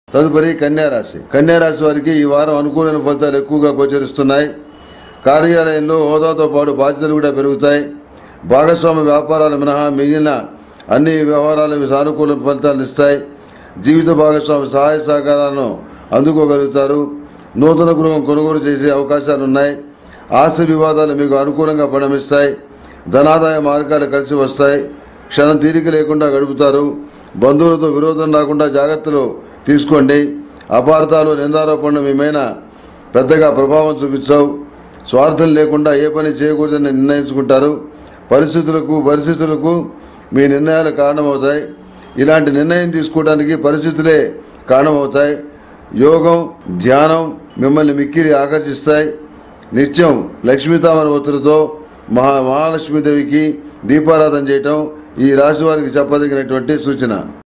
తదుపరి కన్యా రాశి కన్యా రాశి వారికి ఈ వారం అనుకూలమైన ఫలితాలు ఎక్కువగా గోచరిస్తున్నాయి కార్యాలయంలో హోదాతో పాటు బాధ్యతలు కూడా పెరుగుతాయి భాగస్వామ్య వ్యాపారాలు మినహా మిగిలిన అన్ని వ్యవహారాలు సానుకూల ఫలితాలు ఇస్తాయి జీవిత భాగస్వామి సహాయ సహకారాలను అందుకోగలుగుతారు నూతన గృహం కొనుగోలు చేసే అవకాశాలు ఉన్నాయి ఆస్తి వివాదాలు మీకు అనుకూలంగా పరిణమిస్తాయి ధనాదాయ మార్గాలు కలిసి వస్తాయి క్షణం తీరిక లేకుండా గడుపుతారు బంధువులతో విరోధం రాకుండా జాగ్రత్తలు తీసుకోండి అపార్థాలు నిందారోపణలు మీ మీద పెద్దగా ప్రభావం చూపించవు స్వార్థం లేకుండా ఏ పని చేయకూడదని నిర్ణయించుకుంటారు పరిస్థితులకు పరిస్థితులకు మీ నిర్ణయాలు కారణమవుతాయి ఇలాంటి నిర్ణయం తీసుకోవడానికి పరిస్థితులే కారణమవుతాయి యోగం ధ్యానం మిమ్మల్ని మిక్కిలి ఆకర్షిస్తాయి నిత్యం లక్ష్మీతామర ఒత్తులతో మహా మహాలక్ష్మీదేవికి దీపారాధన చేయటం ఈ రాశి వారికి చెప్పదగినటువంటి సూచన